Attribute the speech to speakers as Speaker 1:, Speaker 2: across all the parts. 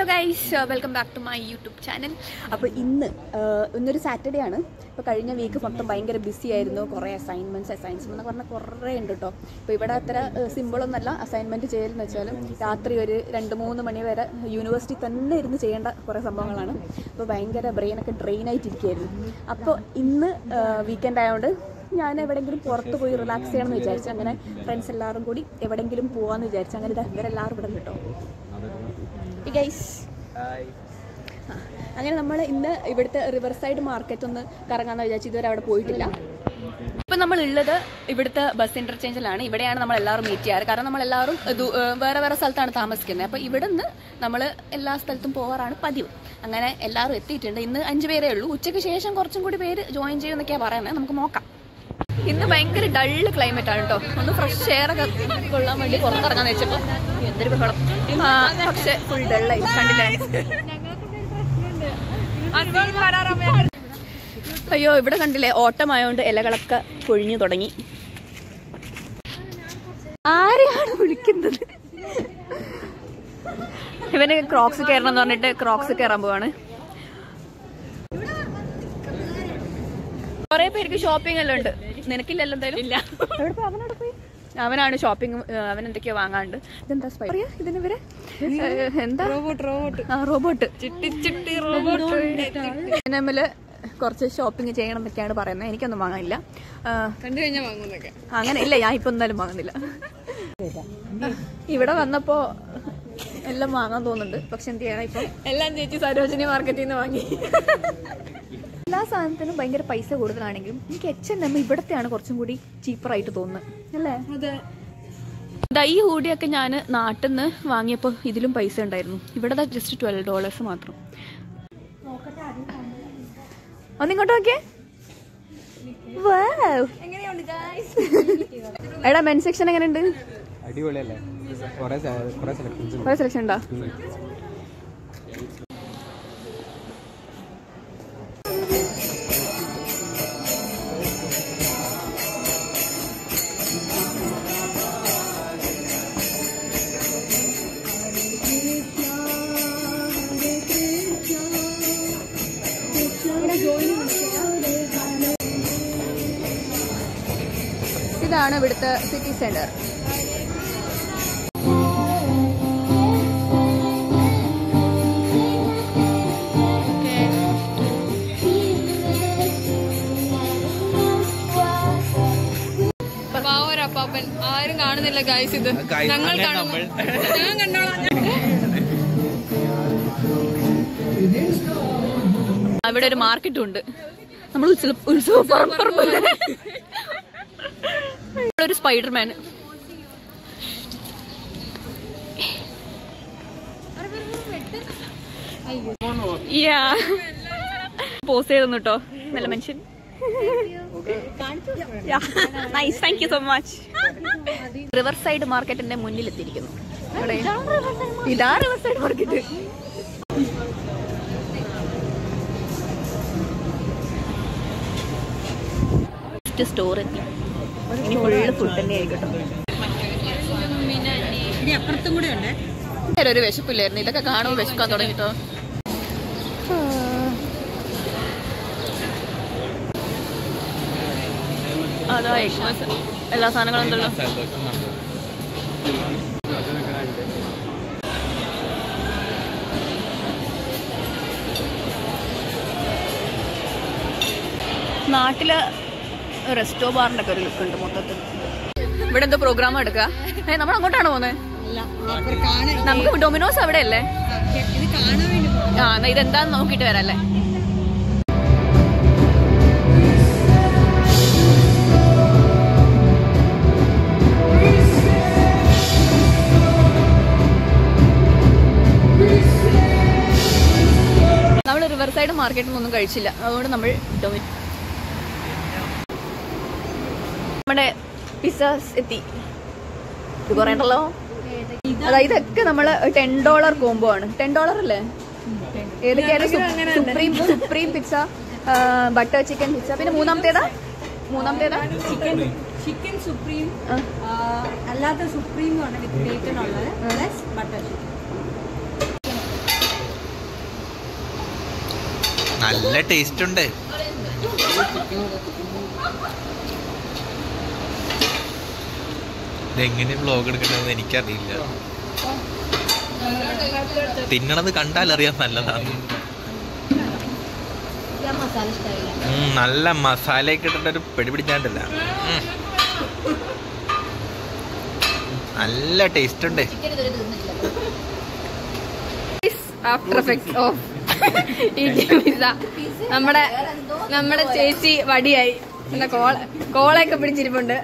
Speaker 1: Guys welcome back to my YouTube channel
Speaker 2: അപ്പോൾ ഇന്ന് ആഹ്, ഇന്നൊരു സാറ്റർഡേ ആണ് ഇപ്പോൾ കഴിഞ്ഞ വീക്ക് മൊത്തം ഭയങ്കര ബിസി ആയിരുന്നു കുറേ അസൈൻമെൻറ്റ്സ് അസൈൻമെൻറ്റ്സ് എന്ന് പറഞ്ഞാൽ കുറേ ഉണ്ട് കേട്ടോ ഇപ്പോൾ ഇവിടെ അത്ര സിമ്പിളൊന്നല്ല അസൈൻമെൻറ്റ് ചെയ്യലെന്ന് വെച്ചാലും രാത്രി ഒരു രണ്ട് മൂന്ന് മണി വരെ യൂണിവേഴ്സിറ്റി തന്നെ ഇരുന്ന് ചെയ്യേണ്ട കുറേ സംഭവങ്ങളാണ് അപ്പോൾ ഭയങ്കര ബ്രെയിനൊക്കെ ഡ്രെയിൻ ആയിട്ടിരിക്കുകയായിരുന്നു അപ്പോൾ ഇന്ന് വീക്കെൻഡ് ആയതുകൊണ്ട് ഞാൻ എവിടെയെങ്കിലും പുറത്ത് പോയി റിലാക്സ് ചെയ്യണമെന്ന് വിചാരിച്ചു അങ്ങനെ ഫ്രണ്ട്സ് എല്ലാവരും കൂടി എവിടെയെങ്കിലും പോകാമെന്ന് വിചാരിച്ചു അങ്ങനെ ഇതാ ഇവരെല്ലാവരും ഇവിടെ ഉണ്ട് കേട്ടോ ഗൈസ് അങ്ങനെ നമ്മൾ ഇന്ന് ഇവിടുത്തെ റിവർ സൈഡ് മാർക്കറ്റ് ഒന്ന് കറങ്ങാന്ന് വിചാരിച്ചു ഇതുവരെ അവിടെ പോയിട്ടില്ല
Speaker 1: ഇപ്പം നമ്മൾ ഉള്ളത് ഇവിടുത്തെ ബസ് ഇന്റർചേഞ്ചിലാണ് ഇവിടെയാണ് നമ്മൾ എല്ലാവരും മീറ്റ് ചെയ്യാറ് കാരണം നമ്മൾ എല്ലാവരും ദൂ- ഏഹ് വേറെ വേറെ സ്ഥലത്താണ് താമസിക്കുന്നത് അപ്പോൾ ഇവിടെ നിന്ന് നമ്മൾ എല്ലാ സ്ഥലത്തും പോകാറാണ് പതിവ് അങ്ങനെ എല്ലാവരും എത്തിയിട്ടുണ്ട് ഇന്ന് അഞ്ച് പേരേ ഉള്ളൂ ഉച്ചയ്ക്ക് ശേഷം കുറച്ചും കൂടി പേര് ജോയിൻ ചെയ്യുമെന്നൊക്കെയാണ് പറയുന്നത് നമുക്ക് നോക്കാം ഇന്ന് ഭയങ്കര ഡള്ള് ക്ലൈമറ്റ് ആണ് കേട്ടോ ഒന്ന് ഫ്രഷ് എയർ ഒക്കെ കൊള്ളാൻ വേണ്ടി പുറത്തിറങ്ങാന്ന് വെച്ചപ്പോൾ എന്തൊരു ബഹളം ആ, പക്ഷേ ഫുൾ ഡള്ളായി കണ്ടില്ലേ അയ്യോ ഇവിടെ കണ്ടില്ലേ ഓട്ടമായോണ്ട് ഇലകളൊക്കെ പൊഴിഞ്ഞു തുടങ്ങി ആരെയാണ് വിളിക്കുന്നത് ഇവന് ക്രോക്സ് കയറണം എന്ന് പറഞ്ഞിട്ട് ക്രോക്സ് കയറാൻ പോവാണ് കൊറേ പേർക്ക് ഷോപ്പിംഗ് എല്ലാം ഉണ്ട് നിനക്കില്ലല്ലോ എന്തായാലും ഇല്ല അവനോട് പോയി അവനാണ് ഷോപ്പിംഗ് അവൻ എന്തൊക്കെയോ വാങ്ങാണ്ട് ഇതെന്താ സ്പൈ അറിയാ ഇതിന് ഇവരെ ഏഹ്, എന്താ റോബോട്ട് റോബോട്ട് ആ റോബോട്ട് ചിട്ടി ചിട്ടി റോബോട്ട് നമ്മള് കുറച്ച് ഷോപ്പിംഗ് ചെയ്യണം എന്നൊക്കെയാണ് പറയുന്നത് എനിക്കൊന്നും വാങ്ങാനില്ല കണ്ടു കഴിഞ്ഞാൽ വാങ്ങുന്നൊക്കെ അങ്ങനെ ഇല്ല ഞാൻ ഇപ്പൊ എന്തായാലും വാങ്ങുന്നില്ല ഇവിടെ വന്നപ്പോ എല്ലാം വാങ്ങാൻ തോന്നുന്നുണ്ട് പക്ഷെ എന്ത് ചെയ്യണം ഇപ്പൊ എല്ലാം ചേച്ചി സരോജിനി മാർക്കറ്റിൽ നിന്ന് വാങ്ങി എല്ലാ സാധനത്തിനും ഭയങ്കര പൈസ കൂടുതലാണെങ്കിലും എനിക്ക് എച്ച് എൻ എം ഇവിടത്തെയാണ് കുറച്ചും കൂടി ചീപ്പറായിട്ട് തോന്നുന്നത് അല്ലേ ദാ ഈ ഹൂഡിയൊക്കെ ഞാൻ നാട്ടിൽ നിന്ന് വാങ്ങിയപ്പോൾ ഇതിലും പൈസ ഉണ്ടായിരുന്നു ഇവിടെ ജസ്റ്റ് ട്വൽവ് ഡോളേഴ്സ് മാത്രം ഒന്നിങ്ങോട്ട് നോക്കിയേ Wow. എടാ മെൻ സെക്ഷൻ എങ്ങനെയുണ്ട്
Speaker 3: അടിപൊളിയല്ലേ കുറെ കുറെ സെലക്ഷൻസ് ഉണ്ട്
Speaker 1: കുറെ സെലക്ഷൻ ഉണ്ടോ ഇതാണ് ഇവിടുത്തെ സിറ്റി സെന്റർ
Speaker 4: പാവരപ്പാപ്പൻ ആരും കാണുന്നില്ല ഗൈസ് ഇത് ഞങ്ങൾ കാണുന്നു ഞാൻ കണ്ടോളാം
Speaker 1: അവിടെ ഒരു മാർക്കറ്റും ഉണ്ട് നമ്മൾ ഉത്സവ ഉത്സവ പറമ്പ് ഇവിടെ ഒരു സ്പൈഡർമാൻ പോസ് ചെയ്തു കേട്ടോ നല്ല മനുഷ്യൻ nice thank you so much riverside മാർക്കറ്റിന്റെ മുന്നിൽ എത്തിയിരിക്കുന്നു ഇവിടെ. ഇതാ riverside market first store എത്തി ഇനി ഫുള്ള് ഫുഡ് തന്നെ ആയിരിക്കട്ടോ ഒരു വിശപ്പില്ലായിരുന്നു ഇതൊക്കെ കാണുമ്പോൾ വിശക്കാൻ തുടങ്ങിട്ടോ അതാ എക്സ്പ്രസ് എല്ലാ സാധനങ്ങളും ഉണ്ടല്ലോ നാട്ടില് റെസ്റ്റോ ബാറിന്റെ ഒക്കെ ഒരു ലുക്ക് ഉണ്ട് മൊത്തത്തിൽ ഇവിടെ എന്തോ പ്രോഗ്രാം എടുക്കുക ഏ നമ്മൾ അങ്ങോട്ടാണ് പോകുന്നത് നമുക്ക് ഡൊമിനോസ് അവിടെ അല്ലേ ആ എന്നാ ഇതെന്താന്ന് നോക്കിട്ട് വരാം അല്ലേ നമ്മൾ റിവർ സൈഡ് മാർക്കറ്റിൽ നിന്നൊന്നും കഴിച്ചില്ല അതുകൊണ്ട് നമ്മൾ ഡൊമി നമ്മുടെ പിസ്സാസ് എത്തി ഇത് കുറേ ഉണ്ടല്ലോ അതായത് ഇതൊക്കെ നമ്മള് ടെൻ ഡോളർ കോംബോ ആണ് ടെൻ ഡോളർ അല്ലേ ഏതൊക്കെയാണ് supreme supreme pizza butter chicken pizza പിന്നെ മൂന്നാമത്തേതാ മൂന്നാമത്തേതാ ചിക്കൻ
Speaker 4: ചിക്കൻ സുപ്രീം
Speaker 1: ആ.
Speaker 4: അല്ലാത്ത സുപ്രീം ആണ് വിത്ത് ബേക്കൺ ഉള്ളത് പ്ലസ് ബട്ടർ ചിക്കൻ
Speaker 5: നല്ല ടേസ്റ്റ് ഉണ്ട് ഇതെങ്ങനെ വ്ലോഗ് എടുക്കണമെന്ന് എനിക്കറിയില്ല തിന്നണത് കണ്ടാൽ അറിയാൻ നല്ലതാണ് ഉം, നല്ല മസാലയൊക്കെ ഇട്ടിട്ട് ഒരു പിടി പിടിച്ചാണ്ടല്ല ഉം. നല്ല ടേസ്റ്റ് ഉണ്ട്
Speaker 4: ആഫ്റ്റർ എഫക്ട്സ് ഓഫ് പിസ്സ നമ്മുടെ നമ്മുടെ ചേച്ചി വടിയായി പിന്നെ കോള കോളയൊക്കെ പിടിച്ചിരിപ്പുണ്ട്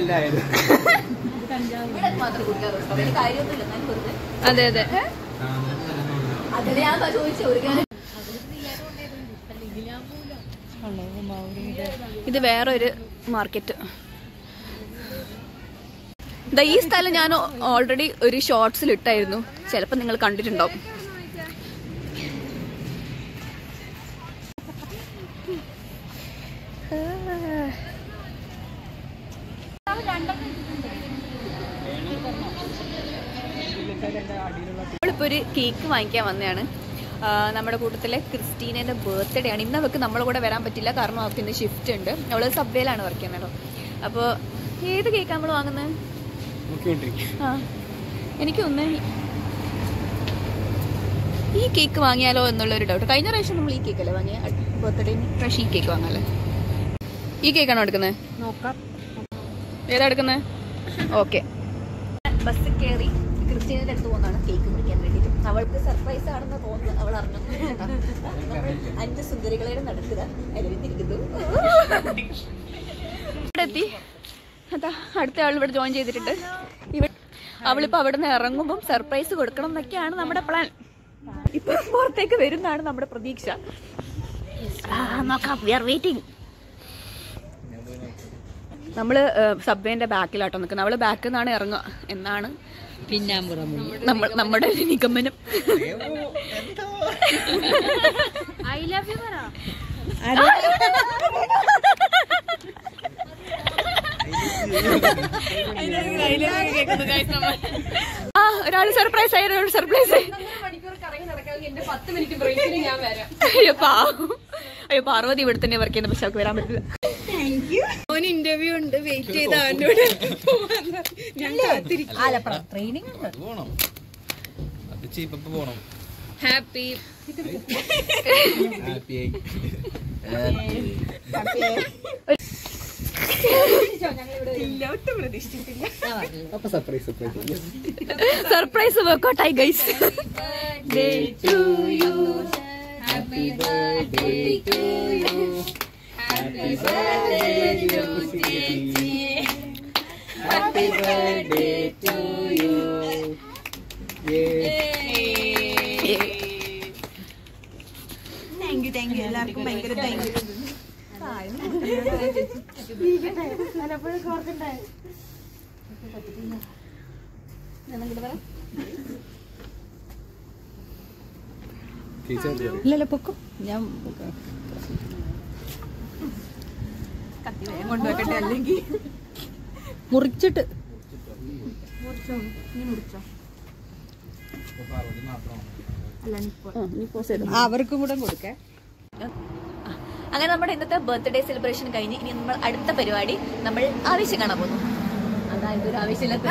Speaker 4: അതെ അതെ
Speaker 1: ഇത് വേറൊരു മാർക്കറ്റ് ദാ ഈ സ്ഥലം ഞാൻ ഓൾറെഡി ഒരു ഷോർട്സിൽ ഇട്ടായിരുന്നു ചിലപ്പോൾ നിങ്ങൾ കണ്ടിട്ടുണ്ടാവും നമ്മളിപ്പോൾ ഒരു കേക്ക് വാങ്ങിക്കാൻ വന്നതാണ് ആ, നമ്മുടെ കൂട്ടത്തിലെ ക്രിസ്റ്റീനേൻ്റെ ബർത്ത്ഡേ ആണ് ഇന്ന് അവൾക്ക് നമ്മളെ കൂടെ വരാൻ പറ്റില്ല കാരണം അവൾക്ക് ഇന്ന് ഷിഫ്റ്റ് ഉണ്ട് അവൾ സബ്വേയിലാണ് വർക്ക് ചെയ്യുന്നത് കേട്ടോ അപ്പോൾ ഏത് കേക്കാണ് നമ്മൾ വാങ്ങുന്നത് ആ എനിക്ക് ഒന്ന് ഈ കേക്ക് വാങ്ങിയാലോ എന്നുള്ളൊരു ഡൗട്ട് കഴിഞ്ഞ പ്രാവശ്യം നമ്മൾ ഈ കേക്കല്ലേ വാങ്ങിയ ബർത്ത്ഡേ പ്രാവശ്യം ഈ കേക്ക് വാങ്ങാല്ലേ ഈ കേക്കാണോ എടുക്കുന്നത്
Speaker 4: നോക്കാം
Speaker 1: ഏതാ എടുക്കുന്നത് ഓക്കെ ബസ് കയറി ക്രിസ്റ്റീനയുടെ അടുത്ത് പോകുന്നതാണ് കേക്ക് മുറിക്കാൻ വേണ്ടിയിട്ട് അവൾക്ക് സർപ്രൈസ് ആണെന്ന് തോന്നുന്നു അവൾ അറിഞ്ഞു അഞ്ച് സുന്ദരികളെ നടക്കുക അരവിന്ദിരിക്കുന്നു ഇവിടെ എത്തി അതാ അടുത്ത ആൾ ഇവിടെ ജോയിൻ ചെയ്തിട്ടുണ്ട് ഇവിടെ അവളിപ്പോ അവിടെ നിന്ന് ഇറങ്ങുമ്പോൾ സർപ്രൈസ് കൊടുക്കണം എന്നൊക്കെയാണ് നമ്മുടെ പ്ലാൻ ഇപ്പൊ പുറത്തേക്ക് വരുന്നതാണ് നമ്മുടെ പ്രതീക്ഷ ആ, നോക്കാം വി ആർ വെയിറ്റിംഗ് നമ്മള് സബ്വേന്റെ ബാക്കിലാട്ടോ നിൽക്കുന്നത് അവള് ബാക്കിൽ നിന്നാണ് ഇറങ്ങുക എന്നാണ് നമ്മൾ നമ്മുടെ ഒരു നിഗമനം
Speaker 4: ഐ ലവ് യു പറ
Speaker 1: ആ ഒരാൾ സർപ്രൈസ് ആയി ഒരാൾ സർപ്രൈസ് ആയി അയ്യോ പാവം. അയ്യോ പാർവതി ഇവിടെ തന്നെ വർക്ക് ചെയ്യുന്ന പക്ഷെ അവർക്ക് വരാൻ പറ്റില്ല
Speaker 4: ഓന് ഇന്റർവ്യൂ ഉണ്ട് വെയിറ്റ് ചെയ്ത് അവനോട് ഞാൻ
Speaker 5: പോണം അത് ചീപ്പപ്പ് പോണം
Speaker 4: ഹാപ്പി
Speaker 5: ഹാപ്പിയായി
Speaker 3: അപ്പൊ സർപ്രൈസ് സർപ്രൈസ്
Speaker 1: സർപ്രൈസ് വർക്കൗട്ടായി guys
Speaker 3: happy birthday to you teacher
Speaker 2: ഇല്ലല്ലോ പൊക്കും ഞാൻ കൊണ്ടുവെക്കട്ടെ അല്ലെങ്കിൽ മുറിച്ചിട്ട് അവർക്കും കൂടെ കൊടുക്കേ
Speaker 1: അങ്ങനെ നമ്മുടെ ഇന്നത്തെ ബർത്ത്ഡേ സെലിബ്രേഷൻ കഴിഞ്ഞ് ഇനി നമ്മൾ അടുത്ത പരിപാടി നമ്മൾ ആവേശം കാണാൻ പോകുന്നു അതായത് ഒരു ആവേശമില്ലാത്ത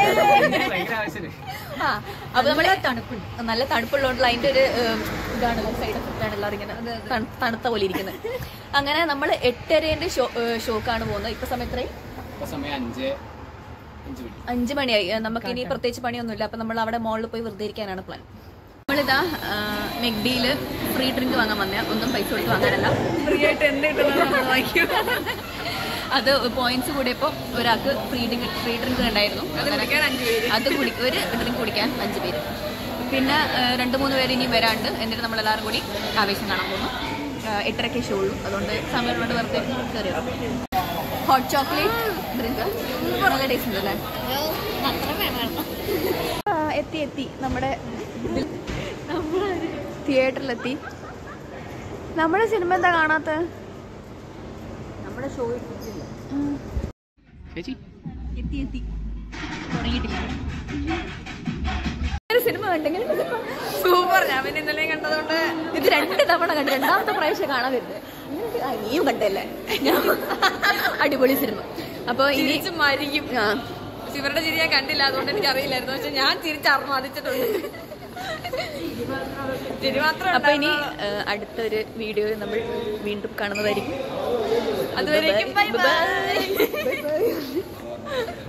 Speaker 1: ആ അപ്പൊ നമ്മള് തണുപ്പുണ്ട് നല്ല തണുപ്പുള്ളതുകൊണ്ടുള്ള അതിന്റെ ഒരു ഏം, ഇതാണ് സൈഡ് എഫക്റ്റ് ആണ് എല്ലാവരും ഇങ്ങനെ തണു- തണുത്ത പോലെ ഇരിക്കുന്നത് അങ്ങനെ നമ്മൾ എട്ടരേന്റെ ഷോ ഷോക്കാണ് പോകുന്നത് ഇപ്പൊ സമയം എത്രയും
Speaker 3: സമയം അഞ്ച് അഞ്ച് മണി
Speaker 1: അഞ്ചു മണിയായി ഏ, നമുക്ക് ഇനി പ്രത്യേകിച്ച് പണിയൊന്നുമില്ല അപ്പൊ നമ്മൾ അവിടെ മോളിൽ പോയി വെറുതെ ഇരിക്കാനാണ് പ്ലാൻ നമ്മളിതാ മെഗ്ഡിയില് ഫ്രീ ഡ്രിങ്ക് വാങ്ങാൻ വന്ന ഒന്നും പൈസ കൊടുത്ത് വാങ്ങാനല്ല ഫ്രീ ആയിട്ട് എന്ത് അത് പോയിന്റ്സ് കൂടിയപ്പോൾ ഒരാൾക്ക് ഫ്രീ ഡ്രിങ്ക് ഫ്രീ ഡ്രിങ്ക് ഉണ്ടായിരുന്നു അങ്ങനെ അത് കുടി ഒരു ഡ്രിങ്ക് കുടിക്കാൻ അഞ്ച് പേര് പിന്നെ ഏ, രണ്ട് മൂന്ന് പേര് ഇനിയും വരാണ്ട് എന്നിട്ട് നമ്മളെല്ലാവരും കൂടി ആവേശം കാണാൻ പോകുന്നു ഏ, എട്ടരയ്ക്ക് ഷോ ഉള്ളൂ അതുകൊണ്ട് സമയമുള്ളതുകൊണ്ട് വെറുതെ കയറി ഹോട്ട് ചോക്ലേറ്റ് ഡ്രിങ്ക് നല്ല ടേസ്റ്റ് ഉണ്ടല്ലേ ആ, എത്തി എത്തി നമ്മുടെ തിയേറ്ററിലെത്തി നമ്മുടെ സിനിമ എന്താ കാണാത്ത നമ്മുടെ ഷോ
Speaker 3: ചേച്ചി
Speaker 1: എത്തി എത്തി തുടങ്ങിയിട്ടില്ല ഒരു സിനിമ കണ്ടെങ്കിൽ
Speaker 4: സൂപ്പർ ഞാൻ പിന്നെ ഇന്നലെ കണ്ടതുകൊണ്ട്
Speaker 2: ഇത് രണ്ട് തവണ കണ്ടു രണ്ടാമത്തെ പ്രാവശ്യം കാണാൻ വരുന്നത് നിനക്ക് ആ, നീയും കണ്ടല്ലേ ഞാൻ അടിപൊളി സിനിമ അപ്പൊ ഇനി
Speaker 4: തിരിച്ച് മരിക്കും
Speaker 2: ആ
Speaker 4: പക്ഷെ ഇവരുടെ ചിരി ഞാൻ കണ്ടില്ല അതുകൊണ്ട് എനിക്ക് അറിയില്ലായിരുന്നു പക്ഷെ ഞാൻ തിരിച്ചർമാദിച്ചിട്ടുണ്ട് ചിരി മാത്രമേ
Speaker 2: അപ്പൊ ഇനി ആ, അടുത്തൊരു വീഡിയോയിൽ നമ്മൾ വീണ്ടും കാണുന്നതായിരിക്കും
Speaker 4: അതുവരേക്കും ബൈ ബൈ
Speaker 2: Bye bye.